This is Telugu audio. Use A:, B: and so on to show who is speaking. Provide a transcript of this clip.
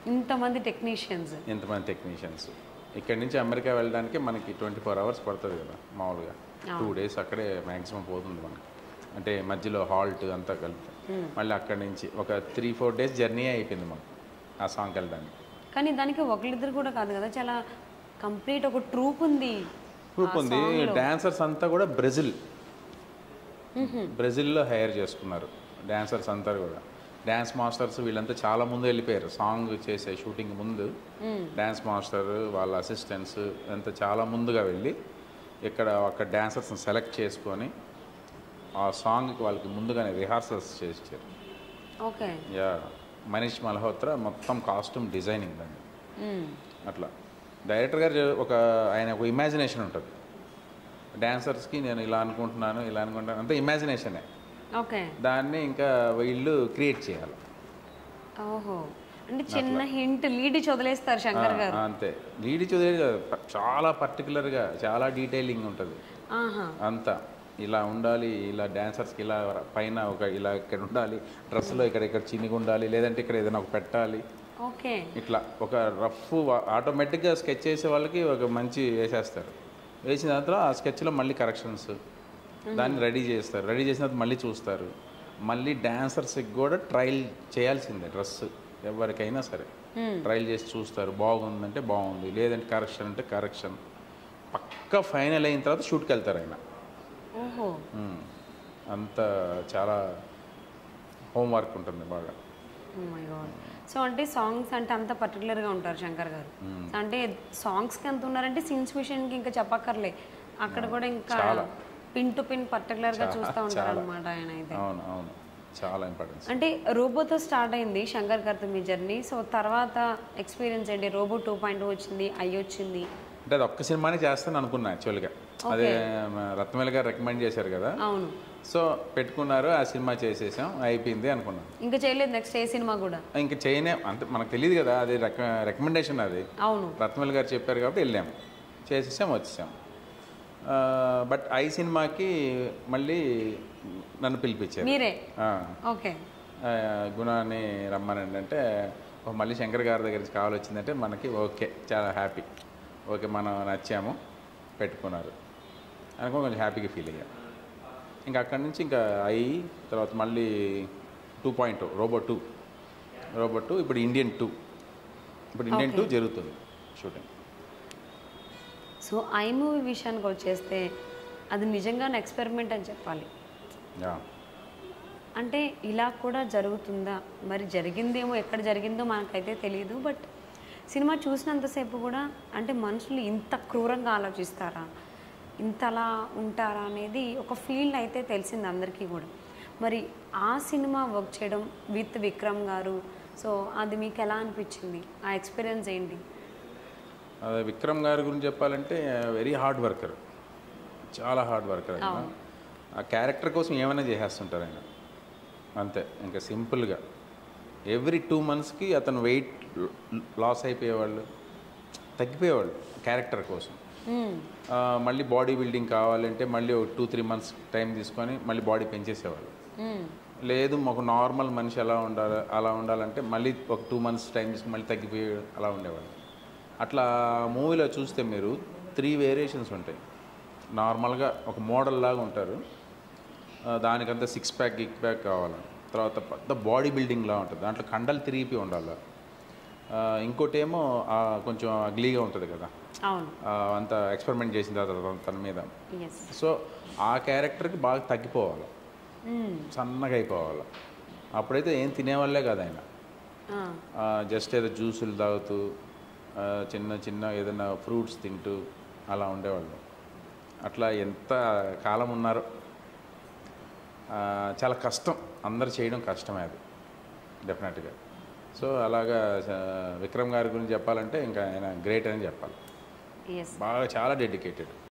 A: ఇంతమంది టెక్నీషియన్స్
B: ఇంతమంది టెక్నీషియన్స్ ఇక్కడి నుంచి అమెరికా వెళ్ళడానికి మనకి ట్వంటీ ఫోర్ అవర్స్ పడుతుంది కదా మామూలుగా టూ డేస్ అక్కడే మ్యాక్సిమం పోతుంది మనకి అంటే మధ్యలో హాల్ట్ అంతా కలిపి మళ్ళీ అక్కడి నుంచి ఒక త్రీ ఫోర్ డేస్ జర్నీ అయిపోయింది మనకు ఆ సాంగ్కి వెళ్ళడానికి
A: కానీ దానికి ఒకళ్ళిద్దరు కూడా కాదు కదా చాలా కంప్లీట్ ఒక ట్రూప్ ఉంది
B: గ్రూప్ ఉంది డాన్సర్స్ అంతా కూడా బ్రెజిల్ బ్రెజిల్లో హైర్ చేసుకున్నారు డాన్సర్స్ అంతా కూడా డ్యాన్స్ మాస్టర్స్ వీళ్ళంతా చాలా ముందు వెళ్ళిపోయారు సాంగ్ చేసే షూటింగ్ ముందు డ్యాన్స్ మాస్టర్ వాళ్ళ అసిస్టెంట్స్ అంతా చాలా ముందుగా వెళ్ళి ఇక్కడ అక్కడ డాన్సర్స్ని సెలెక్ట్ చేసుకొని ఆ సాంగ్కి వాళ్ళకి ముందుగానే రిహార్సల్స్ చేయించారు
A: ఓకే
B: యా మనీష్ మల్హోత్రా మొత్తం కాస్ట్యూమ్ డిజైనింగ్ దాన్ని అట్లా డైరెక్టర్ గారు చె- ఒక ఆయన ఒక ఇమాజినేషన్ ఉంటుంది డాన్సర్స్కి నేను ఇలా అనుకుంటున్నాను ఇలా అనుకుంటున్నాను అంతా ఇమాజినేషనే
A: ఓకే
B: దాన్ని ఇంకా వీళ్ళు క్రియేట్ చేయాలి
A: ఓహో అంటే చిన్న హింట్ లీడ్ ఇచ్చి వదిలేస్తారు శంకర్ గారు
B: ఆ, అంతే లీడి చదివేది కాదు ప- చాలా పర్టికులర్గా చాలా డీటెయిలింగ్ ఉంటుంది
A: ఆహా
B: అంతా ఇలా ఉండాలి ఇలా డాన్సర్స్కి ఇలా పైన ఒక ఇలా ఇక్కడ ఉండాలి డ్రెస్లో ఇక్కడ ఇక్కడ చిన్నగా ఉండాలి లేదంటే ఇక్కడ ఏదైనా ఒక పెట్టాలి
A: ఓకే
B: ఇట్లా ఒక రఫ్ ఆటోమేటిక్గా స్కెచ్ చేసే వాళ్ళకి ఒక మంచి వేసేస్తారు వేసిన తర్వాత ఆ స్కెచ్లో మళ్ళీ కరెక్షన్స్ దాన్ని రెడీ చేస్తారు రెడీ చేసిన తర్వాత మళ్ళీ చూస్తారు మళ్ళీ డాన్సర్స్కి కూడా ట్రయల్ చేయాల్సిందే డ్రెస్ ఎవరికైనా సరే ట్రయల్ చేసి చూస్తారు బాగుందంటే బాగుంది లేదంటే కరెక్షన్ అంటే కరెక్షన్ పక్క ఫైనల్ అయిన తర్వాత షూట్కి వెళ్తారు ఆయన
A: ఓహో
B: ఉమ్. అంత చాలా హోంవర్క్ ఉంటుంది బాగా
A: మై గాడ్ సో అంటే సాంగ్స్ అంటే అంత పర్టికులర్గా ఉంటారు శంకర్ గారు అంటే సాంగ్స్కి ఎంత ఉన్నారంటే సీన్స్ విషయానికి ఇంకా చెప్పక్కర్లే అక్కడ కూడా ఇంకా పిన్ టు పిన్ పర్టికులర్గా చూస్తూ ఉంటారు అనమాట ఆయన అయితే
B: అవును అవును చాలా ఇంపార్టెన్స్
A: అంటే రోబోతో స్టార్ట్ అయింది శంకర్ గారితో మీ జర్నీ సో తర్వాత ఎక్స్పీరియన్స్ ఏంటి రోబో టూ పాయింట్ వచ్చింది ఐ వచ్చింది
B: అంటే అది ఒక్క సినిమానే చేస్తాను అనుకున్నా యాక్చువల్గా అదే మా రత్నవేల్ గారు రికమెండ్ చేశారు కదా
A: అవును
B: సో పెట్టుకున్నారు ఆ సినిమా చేసేసాం అయిపోయింది అనుకున్నాను
A: ఇంకా చేయలేదు నెక్స్ట్ ఏ సినిమా కూడా
B: ఇంకా చేయనే అంటే మనకు తెలియదు కదా అది రికమెండేషన్ అది
A: అవును
B: రత్నవేల్ గారు చెప్పారు కాబట్టి వెళ్ళాం చేసేసాం వచ్చేసాం బట్ ఐ సినిమాకి మళ్ళీ నన్ను పిలిపించారు
A: మీరే
B: ఆ.
A: ఓకే
B: ఆ, గుణాన్ని రమ్మనండి అంటే "ఓ, మళ్ళీ శంకర్ గారి దగ్గర నుంచి కాల్ వచ్చిందంటే మనకి ఓకే చాలా హ్యాపీ ఓకే మనం నచ్చాము పెట్టుకున్నారు అనుకో కొంచెం హ్యాపీగా ఫీల్ అయ్యా ఇంకా అక్కడి నుంచి ఇంకా ఐ తర్వాత మళ్ళీ two point Robo two Robo two ఇప్పుడు ఇండియన్ టూ ఇప్పుడు ఇండియన్ టూ జరుగుతుంది షూటింగ్
A: సో ఐ మూవీ విషయానికి వచ్చేస్తే అది నిజంగానే ఎక్స్పెరిమెంట్ అని చెప్పాలి
B: యా
A: అంటే ఇలా కూడా జరుగుతుందా మరి జరిగిందేమో ఎక్కడ జరిగిందో మనకైతే తెలియదు బట్ సినిమా చూసినంతసేపు కూడా అంటే మనుషులు ఇంత క్రూరంగా ఆలోచిస్తారా ఇంతలా ఉంటారా అనేది ఒక ఫీల్ అయితే తెలిసింది అందరికీ కూడా మరి ఆ సినిమా వర్క్ చేయడం విత్ విక్రమ్ గారు సో అది మీకు ఎలా అనిపించింది ఆ ఎక్స్పీరియన్స్ ఏంటి
B: అదే విక్రమ్ గారి గురించి చెప్పాలంటే వెరీ హార్డ్ వర్కర్ చాలా హార్డ్ వర్కర్ ఆయన ఆ క్యారెక్టర్ కోసం ఏమైనా చేసేస్తుంటారు ఆయన అంతే ఇంకా సింపుల్గా ఎవ్రీ టూ మంత్స్కి అతను వెయిట్ లాస్ అయిపోయేవాళ్ళు తగ్గిపోయేవాళ్ళు క్యారెక్టర్ కోసం
A: మ్మ్.
B: ఆ, మళ్ళీ బాడీ బిల్డింగ్ కావాలంటే మళ్ళీ ఒక టూ త్రీ మంత్స్ టైం తీసుకొని మళ్ళీ బాడీ పెంచేసేవాళ్ళు
A: మ్మ్.
B: లేదు ఒక నార్మల్ మనిషి ఎలా ఉండాలి అలా ఉండాలంటే మళ్ళీ ఒక టూ మంత్స్ టైం తీసుకుని మళ్ళీ తగ్గిపోయి అలా ఉండేవాళ్ళు అట్లా మూవీలో చూస్తే మీరు త్రీ వేరియేషన్స్ ఉంటాయి నార్మల్గా ఒక మోడల్ లాగా ఉంటారు ఆ, దానికంతా సిక్స్ ప్యాక్ గిక్ ప్యాక్ కావాలి తర్వాత పెద్ద బాడీ బిల్డింగ్లా ఉంటుంది దాంట్లో కండలు తిరిగిపోయి ఉండాలి ఆ, ఇంకోటేమో ఆ, కొంచెం అగ్లీగా ఉంటుంది కదా
A: అవును
B: ఆ, అంత ఎక్స్పెరిమెంట్ చేసిన తర్వాత తన మీద
A: ఎస్
B: సో ఆ క్యారెక్టర్కి బాగా తగ్గిపోవాలి సన్నగా అయిపోవాలి అప్పుడైతే ఏం తినేవాళ్ళే కాదు ఆయన జస్ట్ ఏదో జ్యూసులు తాగుతూ ఆ, చిన్న చిన్న ఏదైనా ఫ్రూట్స్ తింటూ అలా ఉండేవాళ్ళు అట్లా ఎంత కాలం ఉన్నారో ఆ, చాలా కష్టం అందరు చేయడం కష్టమే అది డెఫినెట్గా సో అలాగా ఆ, విక్రమ్ గారి గురించి చెప్పాలంటే ఇంకా ఆయన గ్రేట్ అని చెప్పాలి
A: ఎస్
B: బాగా చాలా డెడికేటెడ్